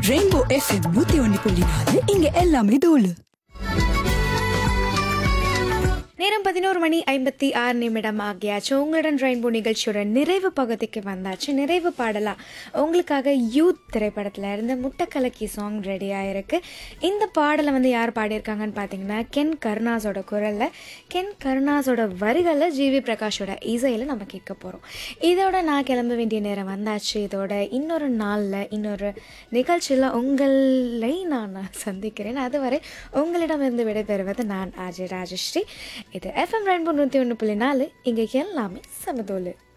rainbow FM நூத்தி ஒன்னு புள்ளி நாலு இங்க எல்லாமே தோலு நேரம் பதினோரு மணி ஐம்பத்தி ஆறு நிமிடம் ஆகியாச்சு உங்களுடன் ரெயின்போ நிகழ்ச்சியோட நிறைவு பகுதிக்கு வந்தாச்சு நிறைவு பாடலா உங்களுக்காக யூத் திரைப்படத்தில் இருந்து முட்டக்கலக்கி சாங் ரெடி ஆயிருக்கு இந்த பாடலை வந்து யார் பாடியிருக்காங்கன்னு பார்த்தீங்கன்னா கென் கருணாஸோட குரலில் கென் கருணாஸோட வரிகளில் ஜிவி பிரகாஷோட இசையில் நம்ம கேட்க போகிறோம் இதோட நான் கிளம்ப வேண்டிய நேரம் வந்தாச்சு இதோட இன்னொரு நாளில் இன்னொரு நிகழ்ச்சியில் உங்களை நான் சந்திக்கிறேன் அதுவரை உங்களிடமிருந்து விடைபெறுவது நான் ஆஜய் ராஜஸ்ரீ இது எஃப்எம் ரெண்டு நூற்றி ஒன்று புள்ளி நாலு இங்கே எல்லாமே சமதோலு